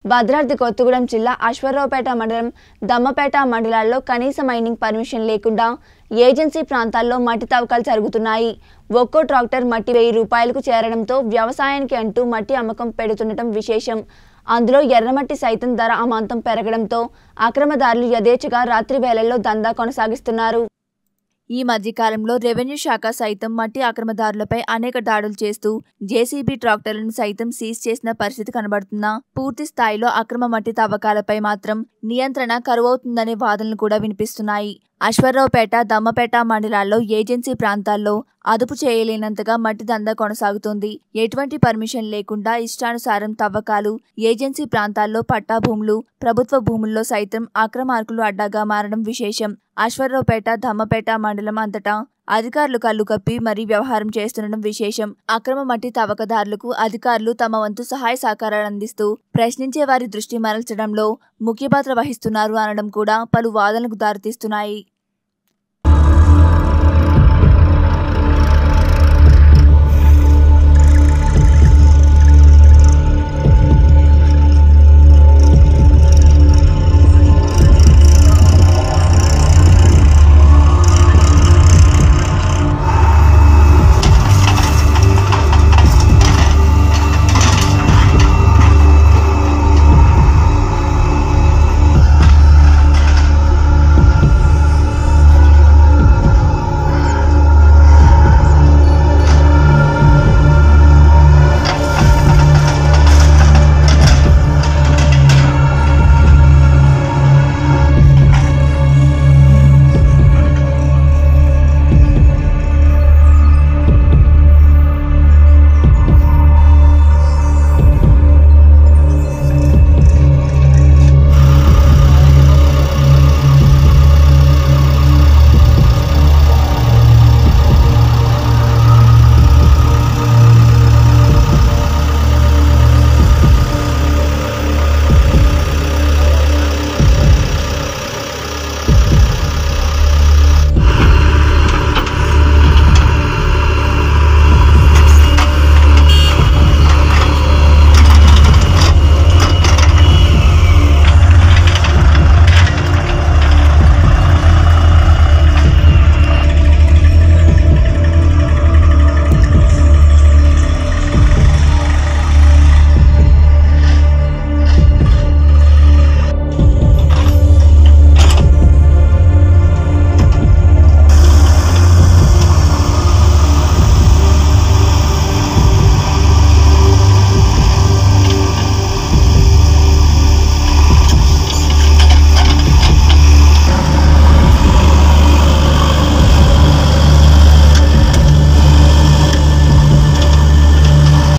భద్రాద్రి కొత్తగూడెం జిల్లా అశ్వరావుపేట మండలం దమ్మపేట మండలాల్లో కనీస మైనింగ్ పర్మిషన్ లేకుండా ఏజెన్సీ ప్రాంతాల్లో మట్టి తవ్వకాలు జరుగుతున్నాయి ఒక్కో ట్రాక్టర్ మట్టి వెయ్యి రూపాయలకు చేరడంతో వ్యవసాయానికి అంటూ మట్టి అమ్మకం పెడుతుండటం విశేషం అందులో ఎర్రమట్టి సైతం ధర అమాంతం పెరగడంతో అక్రమదారులు యథేచ్ఛగా రాత్రి వేళల్లో దందా కొనసాగిస్తున్నారు ఈ మధ్యకాలంలో రెవెన్యూ శాఖ సైతం మట్టి అక్రమదారులపై అనేక దాడులు చేస్తూ జేసీబీ ట్రాక్టర్లను సైతం సీజ్ చేసిన పరిస్థితి కనబడుతున్నా పూర్తి స్థాయిలో అక్రమ మట్టి తవ్వకాలపై మాత్రం నియంత్రణ కరువవుతుందనే వాదనలు కూడా వినిపిస్తున్నాయి అశ్వరావుపేట దమ్మపేట మండలాల్లో ఏజెన్సీ ప్రాంతాల్లో అదుపు చేయలేనంతగా మట్టి దందా కొనసాగుతోంది ఎటువంటి పర్మిషన్ లేకుండా ఇష్టానుసారం తవ్వకాలు ఏజెన్సీ ప్రాంతాల్లో పట్టా భూములు ప్రభుత్వ భూముల్లో సైతం అక్రమార్కులు అడ్డాగా మారడం విశేషం అశ్వరావుపేట దమ్మపేట మండలం అంతటా అధికారులు కళ్ళు కప్పి మరీ వ్యవహారం చేస్తుండడం విశేషం అక్రమ మట్టి తవ్వకదారులకు అధికారులు తమ వంతు సహాయ సహకారాలు అందిస్తూ ప్రశ్నించే వారి దృష్టి మరల్చడంలో ముఖ్య పాత్ర వహిస్తున్నారు అనడం కూడా పలు వాదనలకు దారితీస్తున్నాయి